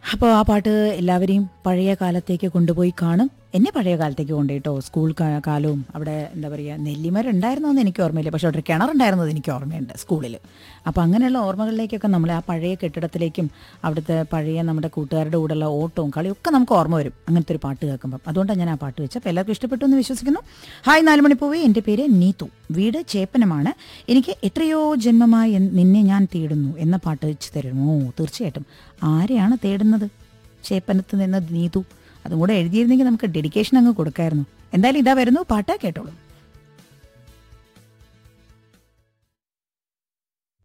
അപ്പോൾ ആ പാട്ട് എല്ലാവരെയും പഴയ കാലത്തേക്ക് കൊണ്ടുപോയി കാണും എന്നെ പഴയ കാലത്തേക്ക് കൊണ്ടുപോയിട്ടോ സ്കൂൾ കാ- കാലവും അവിടെ എന്താ പറയുക നെല്ലിമരം ഉണ്ടായിരുന്നോന്ന് എനിക്ക് ഓർമ്മയില്ല പക്ഷെ അവിടെ ഒരു കിണറുണ്ടായിരുന്നത് എനിക്ക് ഓർമ്മയുണ്ട് സ്കൂളിൽ അപ്പോൾ അങ്ങനെയുള്ള ഓർമ്മകളിലേക്കൊക്കെ നമ്മളെ ആ പഴയ കെട്ടിടത്തിലേക്കും അവിടുത്തെ പഴയ നമ്മുടെ കൂട്ടുകാരുടെ കൂടെയുള്ള ഓട്ടവും കളിയും ഒക്കെ നമുക്ക് ഓർമ്മ വരും അങ്ങനത്തെ ഒരു പാട്ട് കേൾക്കുമ്പോൾ അതുകൊണ്ടാണ് ഞാൻ ആ പാട്ട് വെച്ചത് അപ്പോൾ എല്ലാവർക്കും ഇഷ്ടപ്പെട്ടു എന്ന് വിശ്വസിക്കുന്നു ഹായ് നാലുമണിപ്പൂവേ എൻ്റെ പേര് നീതു വീട് ചേപ്പനമാണ് എനിക്ക് എത്രയോ ജന്മമായി എൻ- നിന്നെ ഞാൻ തേടുന്നു എന്ന പാട്ട് വെച്ച് തരുമോ തീർച്ചയായിട്ടും ആരെയാണ് തേടുന്നത് ചേപ്പനത്ത് നിന്ന് നീതു അതും കൂടെ എഴുതിയിരുന്നെങ്കിൽ നമുക്ക് ഡെഡിക്കേഷൻ അങ്ങ് കൊടുക്കായിരുന്നു എന്തായാലും ഇതാ വരുന്നു പാട്ട് കേട്ടോളൂ